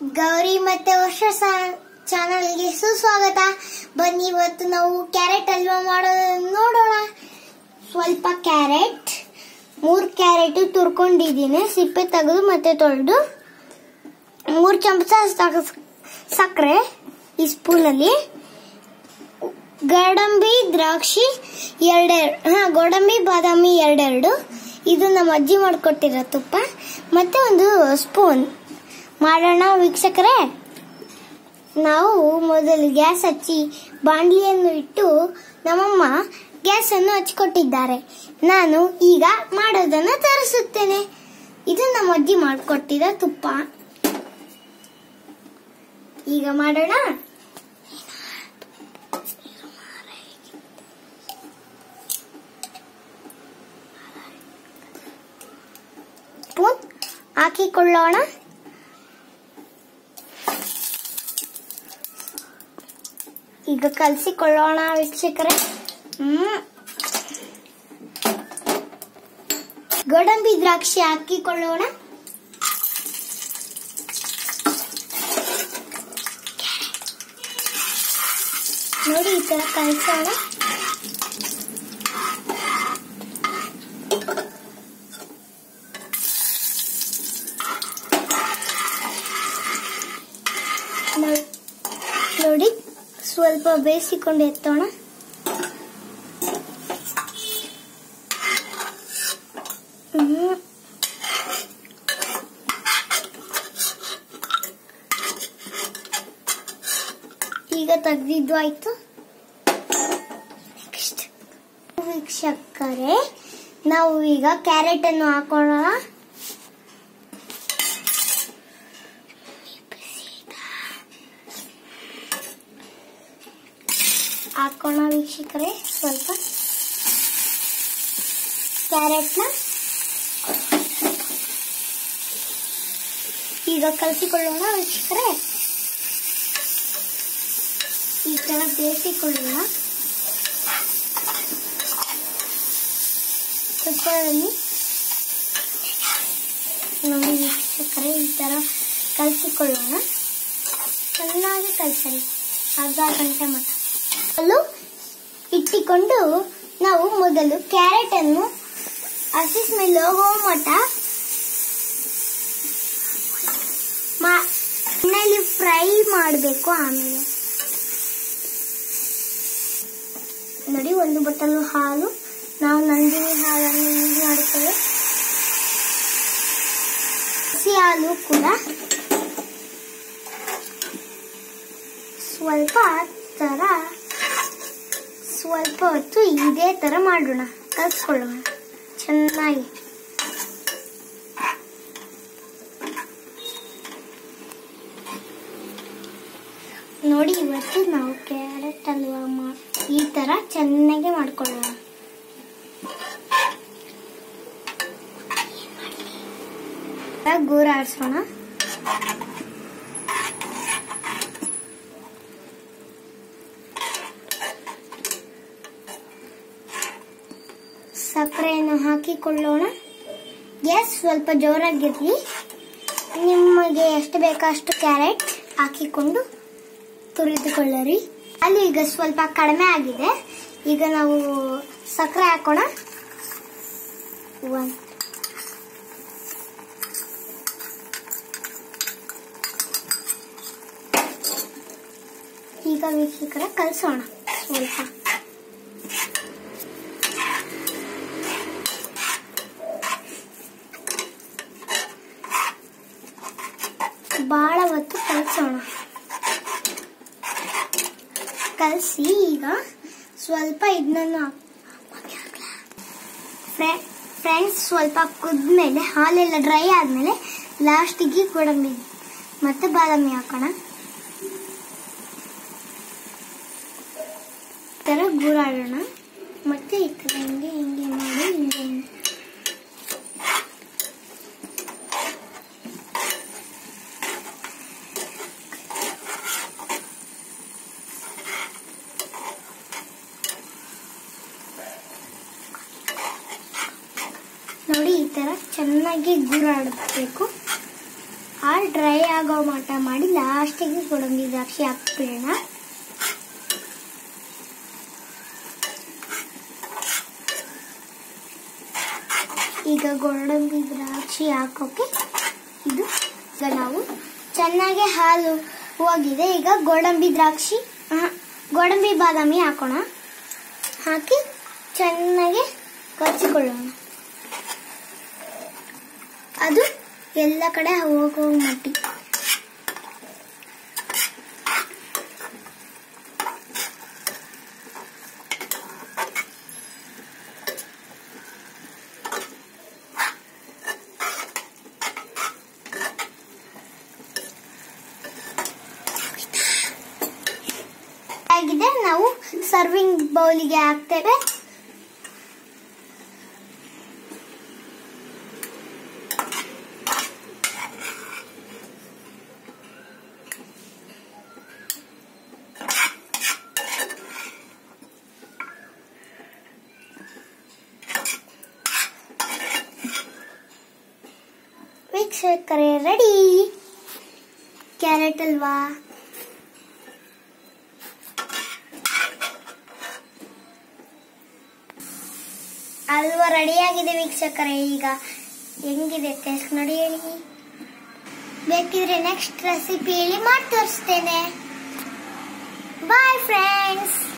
ಗೌರಿ ಮತ್ತೆ ವರ್ಷ ಚಾನಲ್ಗೆ ಸುಸ್ವಾಗತ ಬನ್ನಿ ಇವತ್ತು ನಾವು ಕ್ಯಾರೆಟ್ ಹಲ್ವಾ ಮಾಡೋದನ್ನ ನೋಡೋಣ ಸ್ವಲ್ಪ ಕ್ಯಾರೆಟ್ ಮೂರು ಕ್ಯಾರೆಟ್ ತುರ್ಕೊಂಡಿದ್ದೀನಿ ಸಿಪ್ಪೆ ತೆಗೆದು ಮತ್ತೆ ತೊಳೆದು ಮೂರು ಚಮಚ ಸಕ್- ಸಕ್ಕರೆ ಈ ಸ್ಪೂನಲ್ಲಿ ಗೋಡಂಬಿ ದ್ರಾಕ್ಷಿ ಎರಡೆರಡು ಹಾ ಗೋಡಂಬಿ ಬಾದಾಮಿ ಎರಡೆರಡು ಇದು ನಮ್ಮ ಅಜ್ಜಿ ಮಾಡಿಕೊಟ್ಟಿರೋ ತುಪ್ಪ ಮತ್ತೆ ಒಂದು ಸ್ಪೂನ್ ಮಾಡೋಣ ವೀಕ್ಷಕರೇ ನಾವು ಮೊದಲು ಗ್ಯಾಸ್ ಹಚ್ಚಿ ಬಾಣಲಿಯನ್ನು ಇಟ್ಟು ನಮ್ಮಮ್ಮ ಗ್ಯಾಸ್ ಅನ್ನು ಹಚ್ಕೊಟ್ಟಿದ್ದಾರೆ ನಾನು ಈಗ ಮಾಡೋದನ್ನ ತರಿಸುತ್ತೇನೆ ಇದು ನಮ್ಮ ಅಜ್ಜಿ ಮಾಡಿಕೊಟ್ಟಿರೋ ತುಪ್ಪ ಈಗ ಮಾಡೋಣ ಸ್ಪೂನ್ ಹಾಕಿಕೊಳ್ಳೋಣ ಈಗ ಕಲಸಿಕೊಳ್ಳೋಣ ವೀಕ್ಷಕರೇ ಹ್ಮ್ ಗೋಡಂಬಿ ದ್ರಾಕ್ಷಿ ಹಾಕಿಕೊಳ್ಳೋಣ ನೋಡಿ ಈ ತರ ಕಲಸೋಣ ನೋ- ನೋಡಿ ಸ್ವಲ್ಪ ಬೇಯಿಸಿಕೊಂಡು ಎತ್ತೋಣ ಹ್ಮ್. ಈಗ ತೆಗ್ದಿದ್ದು ಆಯ್ತು ನೆಕ್ಸ್ಟ್ ವೀಕ್ಷಕರೇ ನಾವು ಈಗ ಕ್ಯಾರೆಟ್ ಅನ್ನು ಹಾಕೋಣ ಹಾಕೋಣ ವೀಕ್ಷಕರೇ ಸ್ವಲ್ಪ ಕ್ಯಾರೆಟ್ನ ಈಗ ಕಲಸಿಕೊಳ್ಳೋಣ ವೀಕ್ಷಕರೇ ಈ ತರ ಬೇಯಿಸಿಕೊಳ್ಳೋಣ ಕುಕ್ಕರಲ್ಲಿ ನೋಡಿ ವೀಕ್ಷಕರೇ ಈ ತರ ಕಲಸಿಕೊಳ್ಳೋಣ ಚೆನ್ನಾಗಿ ಕಲಸಲಿ ಅರ್ಧ ಗಂಟೆ ಮಟ್ಟ ಅಲ್ಲೂ ಇಟ್ಟಿಕೊಂಡು ನಾವು ಮೊದಲು ಕ್ಯಾರೆಟ್ ಅನ್ನು ಹಸಿ ಸ್ಮೆಲ್ ಹೋಗೋ ಮಟ್ಟ ಮಾ- ಎಣ್ಣೆಲಿ ಫ್ರೈ ಮಾಡಬೇಕು ಆಮೇಲೆ ನೋಡಿ ಒಂದು ಬಟ್ಟಲು ಹಾಲು ನಾವು ನಂದಿನಿ ಹಾಲನ್ನು ಯೂಸ್ ಮಾಡುತ್ತೇವೆ ಹಸಿ ಹಾಲು ಕೂಡ ಸ್ವಲ್ಪ ತರ ಸ್ವಲ್ಪ ಹೊತ್ತು ಇದೇ ತರ ಮಾಡೋಣ ಕಲ್ಸ್ಕೊಳ್ಳೋಣ ಚೆನ್ನಾಗಿ ನೋಡಿ ಇವತ್ತು ನಾವು ಕ್ಯಾರೆಟ್ ಹಲ್ವಾ ಮಾ ಈ ತರ ಚೆನ್ನಾಗಿ ಮಾಡ್ಕೊಳ್ಳೋಣ ಗೂರ ಆಡ್ಸೋಣ ಸಕ್ಕರೆಯನ್ನು ಹಾಕಿಕೊಳ್ಳೋಣ ಗ್ಯಾಸ್ ಸ್ವಲ್ಪ ಜೋರಾಗಿರಲಿ ನಿಮಗೆ ಎಷ್ಟು ಬೇಕೋ ಅಷ್ಟು ಕ್ಯಾರೆಟ್ ಹಾಕಿಕೊಂಡು ತುರಿದುಕೊಳ್ಳರಿ ಅಲ್ಲಿ ಈಗ ಸ್ವಲ್ಪ ಕಡಿಮೆ ಆಗಿದೆ ಈಗ ನಾವು ಸಕ್ಕರೆ ಹಾಕೋಣ ಒನ್ ಈಗ ವೀಕ್ಷಕರ ಕಲಸೋಣ ಸ್ವಲ್ಪ ಬಹಳ ಹೊತ್ತು ಕಲಸೋಣ ಕಲಸಿ ಈಗ ಸ್ವಲ್ಪ ಇದನ್ನು ಫ್ರೆಂಡ್ಸ್ ಸ್ವಲ್ಪ ಕುದ್ಮೇಲೆ ಹಾಲೆಲ್ಲ ಡ್ರೈ ಆದ್ಮೇಲೆ ಲಾಸ್ಟಿಗೆ ಗೋಡಂಬಿ ಮತ್ತೆ ಬಾದಾಮಿ ಹಾಕೋಣ ಈ ಥರ ಗೂರಾಡೋಣ ಮತ್ತೆ ಈ ಥರ ಹಿಂಗೆ ಹಿಂಗೆ ಮಾಡಿ ಹಿಂಗೆ ಹಿಂಗೆ ನೋಡಿ ಈ ತರ ಚೆನ್ನಾಗಿ ಗೂರಾಡಬೇಕು ಹಾಲು ಡ್ರೈ ಆಗೋ ಮಟ್ಟ ಮಾಡಿ ಲಾಸ್ಟಿಗೆ ಗೋಡಂಬಿ ದ್ರಾಕ್ಷಿ ಹಾಕ್ಬಿಡೋಣ ಈಗ ಗೋಡಂಬಿ ದ್ರಾಕ್ಷಿ ಹಾಕೋಕೆ ಇದು ಈಗ ನಾವು ಚೆನ್ನಾಗಿ ಹಾಲು ಹೋಗಿದೆ ಈಗ ಗೋಡಂಬಿ ದ್ರಾಕ್ಷಿ ಆ, ಗೋಡಂಬಿ ಬಾದಾಮಿ ಹಾಕೋಣ ಹಾಕಿ ಚೆನ್ನಾಗಿ ಕಚ್ಚಿಕೊಳ್ಳೋಣ ಅದು ಎಲ್ಲ ಕಡೆ ಹೋಗೋ ಮಟ್ಟಿ ಆಗಿದೆ ನಾವು ಸರ್ವಿಂಗ್ ಬೌಲಿಗೆ ಹಾಕ್ತೇವೆ ವೀಕ್ಷಕರೇ ರೆಡಿ ಕ್ಯಾರೆಟ್ ಅಲ್ವಾ ಹಲ್ವಾ ರೆಡಿಯಾಗಿದೆ ವೀಕ್ಷಕರೇ ಈಗ ಹೆಂಗಿದೆ ಟೇಸ್ಟ್ ನೋಡಿ ಹೇಳಿ ಬೇಕಿದ್ರೆ ನೆಕ್ಸ್ಟ್ ರೆಸಿಪಿಯಲ್ಲಿ ಮಾಡಿ ತೋರಿಸ್ತೇನೆ ಬಾಯ್ ಫ್ರೆಂಡ್ಸ್